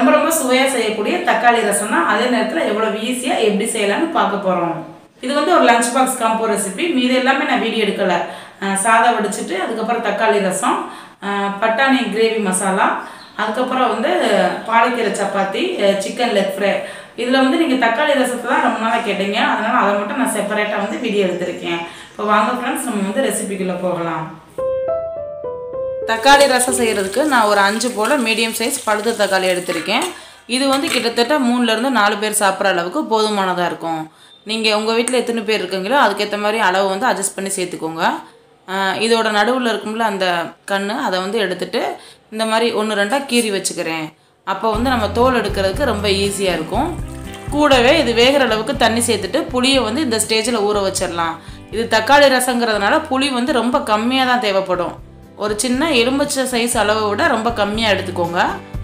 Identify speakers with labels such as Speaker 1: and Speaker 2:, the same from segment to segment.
Speaker 1: ரொம்ப ரொம்ப சுவையாக செய்யக்கூடிய தக்காளி ரசம் தான் அதே நேரத்தில் எவ்வளோ ஈஸியாக எப்படி செய்யலாம்னு பார்க்க போகிறோம் இது வந்து ஒரு லஞ்ச் பாக்ஸ் காம்போ ரெசிபி மீது எல்லாமே நான் வீடியோ எடுக்கலை அஹ் சாதம் வடிச்சிட்டு அதுக்கப்புறம் தக்காளி ரசம் அஹ் பட்டாணி கிரேவி மசாலா அதுக்கப்புறம் வந்து பாலக்கீரை சப்பாத்தி சிக்கன் லெக் ஃப்ரை இதில் வந்து நீங்கள் தக்காளி ரசத்தை தான் ரொம்ப நாளாக கேட்டீங்க அதனால் அதை மட்டும் நான் செப்பரேட்டாக வந்து வீடியோ எடுத்திருக்கேன் இப்போ வாங்க ஃப்ரெண்ட்ஸ் நம்ம வந்து ரெசிபிக்குள்ளே போகலாம் தக்காளி ரசம் செய்கிறதுக்கு நான் ஒரு அஞ்சு போல் மீடியம் சைஸ் பழுத்த தக்காளி எடுத்திருக்கேன் இது வந்து கிட்டத்தட்ட மூணுலேருந்து நாலு பேர் சாப்பிட்ற அளவுக்கு போதுமானதாக இருக்கும் நீங்கள் உங்கள் வீட்டில் எத்தனை பேர் இருக்கீங்களோ அதுக்கேற்ற மாதிரி அளவு வந்து அட்ஜஸ்ட் பண்ணி சேர்த்துக்கோங்க ஆஹ் இதோட நடுவில் இருக்கும்ல அந்த கண் அதை வந்து எடுத்துட்டு இந்த மாதிரி ஒன்று ரெண்டாக கீறி வச்சுக்கிறேன் அப்போ வந்து நம்ம தோல் எடுக்கிறதுக்கு ரொம்ப ஈஸியாக இருக்கும் கூடவே இது வேகிற அளவுக்கு தண்ணி சேர்த்துட்டு புளியை வந்து இந்த ஸ்டேஜில் ஊற வச்சிடலாம் இது தக்காளி ரசங்கிறதுனால புளி வந்து ரொம்ப கம்மியாக தான் தேவைப்படும் ஒரு சின்ன எலும்புச்சை சைஸ் அளவை விட ரொம்ப கம்மியாக எடுத்துக்கோங்க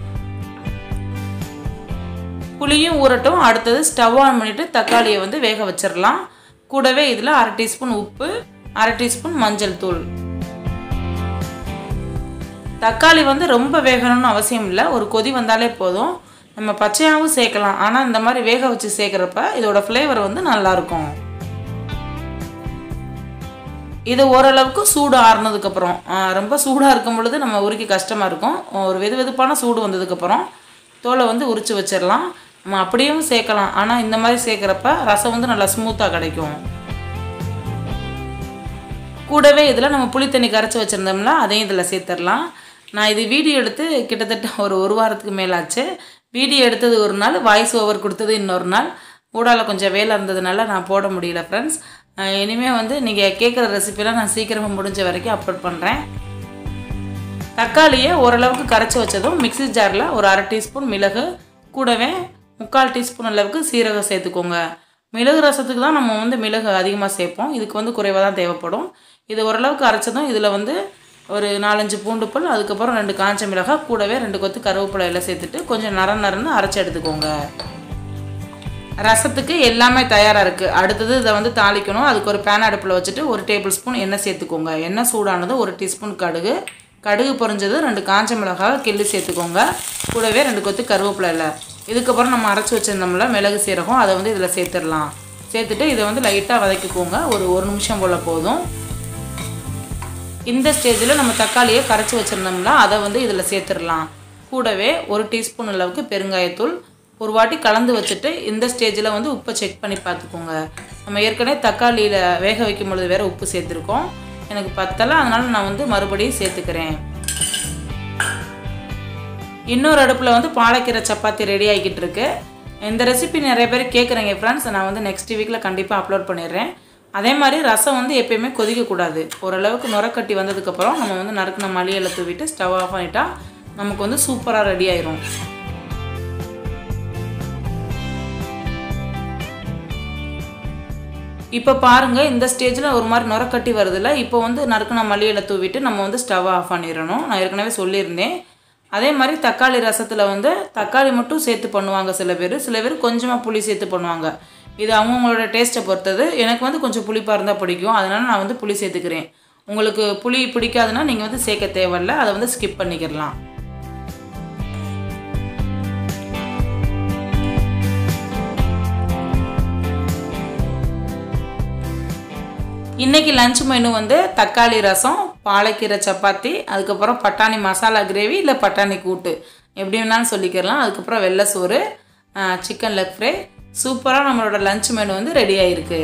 Speaker 1: புளியும் ஊறட்டும் அடுத்தது ஸ்டவ் ஆன் பண்ணிவிட்டு தக்காளியை வந்து வேக வச்சிடலாம் கூடவே இதில் அரை டீஸ்பூன் உப்பு அரை டீஸ்பூன் மஞ்சள் தூள் தக்காளி வந்து ரொம்ப வேகணும்னு அவசியம் இல்லை ஒரு கொதி வந்தாலே போதும் நம்ம பச்சையாகவும் சேர்க்கலாம் ஆனால் இந்த மாதிரி வேக வச்சு சேர்க்குறப்ப இதோட ஃப்ளேவர் வந்து நல்லாயிருக்கும் இது ஓரளவுக்கு சூடு ஆறுனதுக்கப்புறம் ரொம்ப சூடாக இருக்கும் பொழுது நம்ம உருக்கி கஷ்டமாக இருக்கும் ஒரு வெது வெதுப்பான சூடு வந்ததுக்கப்புறம் தோலை வந்து உரித்து வச்சிடலாம் நம்ம அப்படியும் சேர்க்கலாம் ஆனால் இந்த மாதிரி சேர்க்குறப்ப ரசம் வந்து நல்லா ஸ்மூத்தாக கிடைக்கும் கூடவே இதில் நம்ம புளி தண்ணி கரைச்சி வச்சுருந்தோம்ல அதையும் இதில் சேர்த்துடலாம் நான் இது வீடியோ எடுத்து கிட்டத்தட்ட ஒரு ஒரு வாரத்துக்கு மேலாச்சு வீடியோ எடுத்தது ஒரு நாள் வாய்ஸ் ஓவர் கொடுத்தது இன்னொரு நாள் ஊடால கொஞ்சம் வேலை இருந்ததுனால நான் போட முடியல ஃப்ரெண்ட்ஸ் இனிமேல் வந்து நீங்கள் கேட்குற ரெசிபிலாம் நான் சீக்கிரமாக முடிஞ்ச வரைக்கும் அப்லோட் பண்ணுறேன் தக்காளியை ஓரளவுக்கு கரைச்சி வச்சதும் மிக்ஸி ஜாரில் ஒரு அரை டீஸ்பூன் மிளகு கூடவே முக்கால் டீஸ்பூன் அளவுக்கு சீரகம் சேர்த்துக்கோங்க மிளகு ரசத்துக்கு தான் நம்ம வந்து மிளகு அதிகமாக சேர்ப்போம் இதுக்கு வந்து குறைவாக தான் தேவைப்படும் இது ஓரளவுக்கு அரைச்சதும் இதில் வந்து ஒரு நாலஞ்சு பூண்டு பல் அதுக்கப்புறம் ரெண்டு காஞ்ச மிளகாய் கூடவே ரெண்டு கொத்து கருவேப்பிலை எல்லாம் சேர்த்துட்டு கொஞ்சம் நர நரன்னு அரைச்சி எடுத்துக்கோங்க ரசத்துக்கு எல்லாமே தயாராக இருக்குது அடுத்தது இதை வந்து தாளிக்கணும் அதுக்கு ஒரு பேன் அடுப்பில் வச்சுட்டு ஒரு டேபிள் ஸ்பூன் எண்ணெய் சேர்த்துக்கோங்க எண்ணெய் சூடானது ஒரு டீஸ்பூன் கடுகு கடுகு பொரிஞ்சது ரெண்டு காஞ்ச மிளகாய் கிள்ளி சேர்த்துக்கோங்க கூடவே ரெண்டு கொத்து கருவேப்பிலை இல்லை இதுக்கப்புறம் நம்ம அரைச்சி வச்சுருந்தோம்ல மிளகு சீரகம் அதை வந்து இதில் சேர்த்துடலாம் சேர்த்துட்டு இதை வந்து லைட்டாக வதக்கிக்கோங்க ஒரு ஒரு நிமிஷம் போல் போதும் இந்த ஸ்டேஜில் நம்ம தக்காளியை கரைச்சி வச்சுருந்தோம்ல அதை வந்து இதில் சேர்த்துடலாம் கூடவே ஒரு டீஸ்பூன் அளவுக்கு பெருங்காயத்தூள் ஒரு வாட்டி கலந்து வச்சுட்டு இந்த ஸ்டேஜில் வந்து உப்பை செக் பண்ணி பார்த்துக்கோங்க நம்ம ஏற்கனவே தக்காளியில் வேக வைக்கும் பொழுது வேறு உப்பு சேர்த்துருக்கோம் எனக்கு பத்தலை அதனால் நான் வந்து மறுபடியும் சேர்த்துக்கிறேன் இன்னொரு அடுப்பில் வந்து பாலக்கீரை சப்பாத்தி ரெடி ஆகிக்கிட்டு இருக்கு இந்த ரெசிபி நிறைய பேர் கேட்குறீங்க ஃப்ரெண்ட்ஸ் நான் வந்து நெக்ஸ்ட் வீக்கில் கண்டிப்பாக அப்லோட் பண்ணிடுறேன் அதே மாதிரி ரசம் வந்து எப்பயுமே கொதிக்கக்கூடாது ஓரளவுக்கு நுரக்கட்டி வந்ததுக்கப்புறம் நம்ம வந்து நறுக்கின மளிகையில் தூவிட்டு ஸ்டவ் ஆஃப் பண்ணிட்டா நமக்கு வந்து சூப்பராக ரெடி ஆயிரும் இப்போ பாருங்கள் இந்த ஸ்டேஜில் ஒரு மாதிரி நுரக்கட்டி வருதுல்ல இப்போ வந்து நறுக்கின மல்லியில் தூவிட்டு நம்ம வந்து ஸ்டவ் ஆஃப் பண்ணிடணும் நான் ஏற்கனவே சொல்லியிருந்தேன் அதே மாதிரி தக்காளி ரசத்தில் வந்து தக்காளி மட்டும் சேர்த்து பண்ணுவாங்க சில பேர் சில பேர் கொஞ்சமாக புளி சேர்த்து பண்ணுவாங்க இது அவங்கவுங்களோட டேஸ்ட்டை பொறுத்தது எனக்கு வந்து கொஞ்சம் புளிப்பாக இருந்தால் பிடிக்கும் அதனால் நான் வந்து புளி சேர்த்துக்கிறேன் உங்களுக்கு புளி பிடிக்காதுன்னா நீங்கள் வந்து சேர்க்க தேவையில்ல அதை வந்து ஸ்கிப் பண்ணிக்கிடலாம் இன்றைக்கி லஞ்ச் மெனு வந்து தக்காளி ரசம் பாலக்கீரை சப்பாத்தி அதுக்கப்புறம் பட்டாணி மசாலா கிரேவி இல்லை பட்டாணி கூட்டு எப்படி வேணாலும் சொல்லிக்கிறலாம் அதுக்கப்புறம் வெள்ளை சோறு சிக்கன் லெக் ஃப்ரை சூப்பராக நம்மளோட லஞ்ச் மெனு வந்து ரெடி ஆகிருக்கு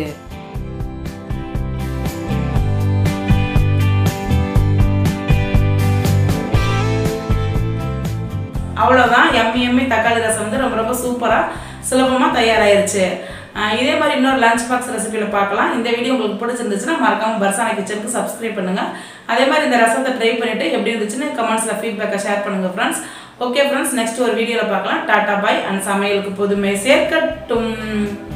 Speaker 1: அவ்வளோதான் எம்மி எம்மி தக்காளி ரசம் வந்து ரொம்ப ரொம்ப சூப்பராக சுலபமாக தயாராயிருச்சு ஆஹ் இதே மாதிரி இன்னொரு லஞ்ச் பாக்ஸ் ரெசிபியில் பார்க்கலாம் இந்த வீடியோ உங்களுக்கு பிடிச்சிருந்துச்சுன்னா மறக்காம பர்சானா கிச்சனுக்கு சப்ஸ்கிரைப் பண்ணுங்க அதே மாதிரி இந்த ரசத்தை ட்ரை பண்ணிட்டு எப்படி இருந்துச்சுன்னு கமெண்ட்ஸில் ஃபீட்பேக்கை ஷேர் பண்ணுங்க ஃப்ரெண்ட்ஸ் ஓகே ஃப்ரெண்ட்ஸ் நெக்ஸ்ட் ஒரு வீடியோவில் பார்க்கலாம் டாடா பாய் அண்ட் சமையலுக்கு புதுமை சேர்க்கட்டும்